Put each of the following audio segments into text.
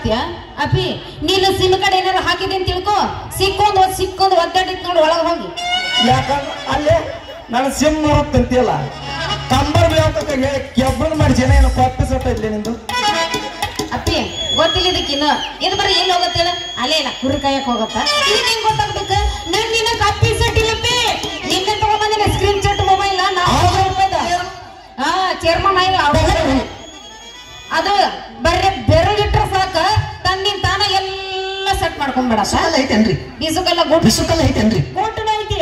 ಹಾಕ್ತೀಯ ಅಪ್ಪಿ ನೀನು sim card ಏನಾರು ಹಾಕಿದೆ ಅಂತ ತಿಳ್ಕೊ ಸಿಕ್ಕೊಂದು ಒದ್ ಸಿಕ್ಕೊಂದು ಒದ್ದಾಡಿತ್ ನೋಡಿ ಒಳಗೆ ಹೋಗಿ ಯಾಕಂದ್ರೆ ಅಲ್ಲೇ ನಾನು ಸಿಮ್ ಅಂತೀಯಲ್ಲ ಕಂಬರ್ ಬೇಕಂತ ಹೇಳಿ ಕೆಬ್ಬನ್ ಮಾಡಿ ಜನ ಏನೋ ಕಾಪಿ ಸಟ್ಟ ಇದ್ಲಿ ನಿಂದು ಅಪ್ಪಿ ಗೊತ್ತಿಲ್ಲ ಇದಕ್ಕಿನ್ನು ಇದು ಬರೀ ಎಲ್ಲಿ ಹೋಗುತ್ತೆ ಹೇಳು? ಅಲ್ಲೇ ಇಲ್ಲ ಕುರಿ ಕಾಯಕ್ ಹೋಗತ್ತ ಇದಕ್ಕೆ ಹೆಂಗ್ ಗೊತ್ತಾಗ್ಬೇಕು ನನ್ ನಿನ್ನ ಕಪ್ಪಿ ಸೆಟ್ ಇಲ್ಲಪ್ಪಿ ನಿನ್ನೆ ತಗೊಂಬಂದಿನ ಸ್ಕ್ರೀನ್ ಶಾಟ್ ಮೊಬೈಲ್ ಹಾ ಚೇರ್ಮನ್ ಆಯ್ತು ಅವ್ರು ಅದು ಬರ್ರೆ ಬೆರಳಿಟ್ರ ಸಾಕ ತನ್ನಿನ್ ತಾನ ಎಲ್ಲ ಸೆಟ್ ಮಾಡ್ಕೊಂಡ್ಬಿಡ ಬಿಸುಕಲ್ಲ ಐತೇನ್ರಿ ಬೀಸುಕಲ್ಲ ಗುಡ್ ಬಿಸುಕಲ್ಲ ಐತೇನ್ರಿ ಗುಡ್ ಐತಿ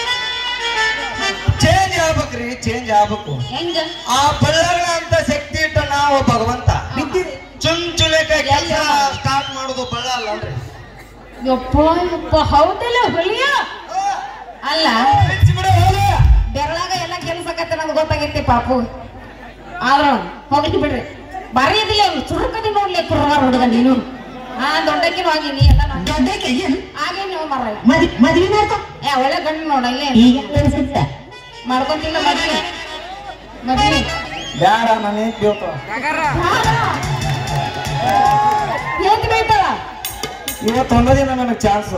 ಚೇಂಜ್ ಆಗ್ಬೇಕ್ರಿ ಚೇಂಜ್ ಆಗ್ಬೇಕು ಹೆಂಗ ಆ ಬಳ್ಳಾರ ಅಂತ ಶಕ್ತಿ ಇಟ್ಟ ನಾವು ಭಗವಂತ ಚುಂ ಚುಳೆಕ ಕೆಲಸ ಸ್ಟಾರ್ಟ್ ಮಾಡೋದು ಬಳ್ಳ ಅಲ್ಲನ್ರಿ ಯಪ್ಪ ಯಪ್ಪ ಹೌದಲ್ಲ ಹುಲಿಯ ಅಲ್ಲ ಬಿಚ್ಚಿ ಬಿಡು ಹೋಗ್ಲಿ. ಬೆರಳಾಗ ಎಲ್ಲ ಕೆಲಸ ಆಗತ್ತೆ ನಮ್ಗೆ ಗೊತ್ತಾಗೈತಿ ಪಾಪು ಆದ್ರ ಹೋಗ್ಲಿ ಬಿಡ್ರಿ ಬಾರಿ ಇದಿಲ್ಲ ಅವ್ನು ಚುರುಕದಿ ನೋಡ್ಲಿ ಕುರ್ರ ಹುಡುಗ ನೀನು ಹಾ ದೊಡ್ಡಕ್ಕಿನ ಹೋಗಿ ನೀ ಎಲ್ಲ ನೋಡ್- ದೊಡ್ಡಕ್ಕೆ ಏನ್ ಹಾಗೆ ನೀವು ಮರ ಮದ್ವಿ ಮದ್ವಿ ಮಾಡ್ಕೊ ಏ ಒಳ್ಳೆ ಗಂಡು ನೋಡ ಇಲ್ಲೇ ಈಗ ಅನ್ಸುತ್ತ ಮಾಡ್ಕೊಂತಿಲ್ಲ ಮದ್ವಿ ಮದ್ವಿ ಬ್ಯಾಡ ನಾನೇ ಕೇಳ್ತಾವ ಏತ್ ಬೈತಾಳ ಇವತ್ತು ಒಂದ ದಿನ ನನಗೆ ಚಾನ್ಸ್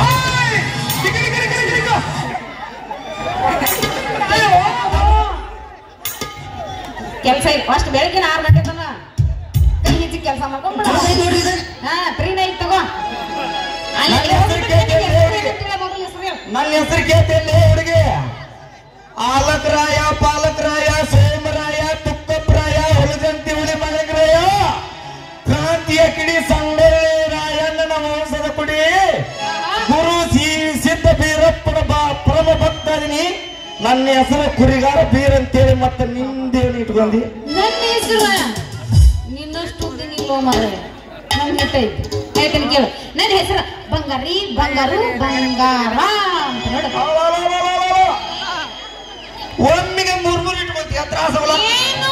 ಕೆಲಸ ಇಲ್ಲ ಫಸ್ಟ್ ಬೆಳಗಿನ ಆರು ಗಂಟೆ ತನ ಕೈ ಹೆಚ್ಚಿ ಕೆಲಸ ಮಾಡ್ಕೊಂಡ್ ಬಿಡು. ನೋಡ್ರಿ ಇದು ಹಾ ಫ್ರೀ ನೈಟ್ ತಗೋ ಅಲ್ಲಿ ನನ್ನ ಹೆಸರು ಕೇಳ್ತೀನಿ, ಗೊತ್ತಿಲ್ಲ ಮೊದಲು ಹೆಸರು ಹೇಳು. ನನ್ನ ಹೆಸರು ಕೇಳ್ತಿಲ್ಲ ಹುಡುಗಿ ಆಲಕರಾಯ ಪಾಲಕರಾಯ ಸೋಮರಾಯ ತುಕ್ಕಪ್ಪರಾಯ ಹುಲಗಂತಿ ಹುಲಿ ಮಲಗರಾಯ ಕ್ರಾಂತಿಯ ಕಿಡಿ ಸಂಗೊಳ್ಳಿ ರಾಯಣ್ಣನ ಮಾಂಸದ ಕುಡಿ ಗುರು ಸಿ ಸಿದ್ಧ ಬೀರಪ್ಪನ ಬಾ ಪರಮ ಭಕ್ತದಿನಿ ನನ್ನ ಹೆಸರು ಕುರಿಗಾರ ಬೀರ್ ಅಂತೇಳಿ ಮತ್ತೆ ನಿಂದೇನು ಇಟ್ಕೊಂಡಿ ನನ್ನ ಹೆಸರು ನಿನ್ನಷ್ಟು ಉದ್ದಿನಿಲ್ಲೋ ಮಾರೆ ನನ್ನ ಹೆಟ್ಟೈತಿ ಹೇಳ್ತೀನಿ ಕೇಳು ನನ್ನ ಹೆಸರು ಬಂಗಾರಿ ಬಂಗಾರು ಬಂಗಾರ ಅಂತ ನೋಡು ಒಮ್ಮಿಗೆ ಮೂರ್ ಮೂರು ಇಟ್ಕೊಂತೀಯ ತ್ರಾಸವಲ್ಲ ಏನು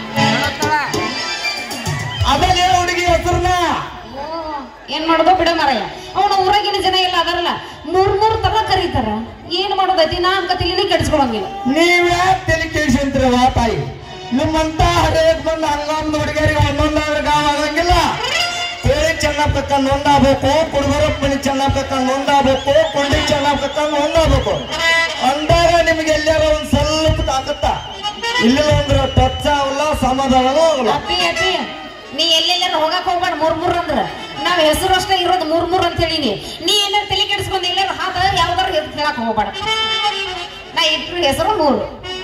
ಅದಲ್ಲೇ ಹುಡುಗಿ ಹೆಸರನ್ನ ಓ, ಏನ್ ಮಾಡೋದು ಬಿಡ ಮಾರಯ್ಯ ಅವನ ಊರಾಗಿನ ಜನ ಎಲ್ಲ ಅದಾರಲ್ಲ ಮೂರ್ ಮೂರ್ ತರ ಕರೀತಾರ ಏನ್ ಮಾಡೋದೈತಿ ನಾ ಅಂತ ತಿಳಿ ಕೆಡಿಸ್ಕೊಳಂಗಿಲ್ಲ ನೀವ್ಯಾಕೆ ತಲೆ ಕೇಳಿಸಂತೀರವ ತಾಯಿ ನಿಮ್ಮಂತ ಹಡೆಯಕ್ ಬಂದ ಹಂಗೊಂದು ಹುಡುಗರಿಗೆ ಒಂದೊಂದಾದ್ರೆ ಗಾವ ಆಗಂಗಿಲ್ಲ ಕೋಳಿ ಚೆನ್ನಪ್ಪಕ್ಕಂದು ಒಂದಾಗಬೇಕು ಕುಡುಬರಪ್ಪ ಮನೆ ಚೆನ್ನಪ್ಪಕ್ಕಂದು ಒಂದಾಗಬೇಕು ಕೊಂಡಿ ಚೆನ್ನಪ್ಪಕ್ಕಂದು ಒಂದಾಗಬೇಕು ಅಂದಾಗ ನಿಮ್ಗೆ ಎಲ್ಲಾರ ಒಂದ್ ಸ್ವಲ್ಪ ತಾಕತ್ತ ಇಲ್ಲ ಅಂದ್ರೆ ಟಚ್ ಆಗಲ್ಲ ಸಮಾಧಾನನೂ ಆಗಲ್ಲ ಅಪ್ಪಿ ಅಪ್ಪಿ ನೀ ಎಲ್ಲೆಲ್ಲಾರ ಹೋಗಕ್ ಹೋಗ್ಬೇಡ ಮೂರ್ ಮೂರ್ ಅಂದ್ರ ನಾವ್ ಹೆಸರು ಅಷ್ಟೇ ಇರೋದು ಮೂರ್ ಮೂರ್ ಅಂತ ಹೇಳಿನಿ ನೀ ಎಲ್ಲಾರ ತಲೆ ಕೆಡಿಸ್ಕೊಂಡ್ ಎಲ್ಲಾರ ಹಾದ ಯಾವ್ದಾರ ಹೆಸರು ಹೇಳಕ್ ಹೋಗ್ಬೇಡ ನಾ ಇಟ್ರು ಹೆಸರು ಮೂರು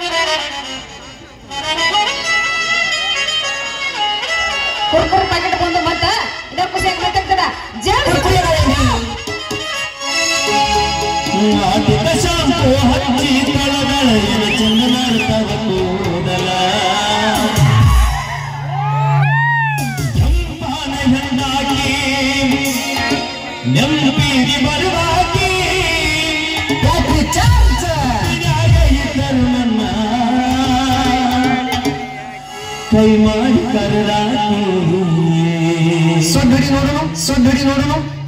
ಕುರ್ಕುರ್ ಪ್ಯಾಕೆಟ್ ಬಂದು ಮತ್ತ ಇದ ಖುಷಿ ಆಗ್ಬೇಕಂತದ ಜಲ್ ನಾಟಿಕ ಶಾಂಪು ಹಚ್ಚಿ ತಳಗಳ ಚಂದನಾಡ್ತವ ಕೂದಲ ಕೆಂಪಾನ ಹೆಣ್ಣಾಗಿ ನೆಂಪಿಗೆ ಬರುವಾಗಿ ಮನ್ಯಾಗ ಇದ್ದರು ನನ್ನ ಕೈ ಮಾಡಿ ಕರೆದಾಕಿ ಸೊಡ್ಡಡಿ ನೋಡೋಣ ಸೊಡ್ಡಡಿ ನೋಡೋಣ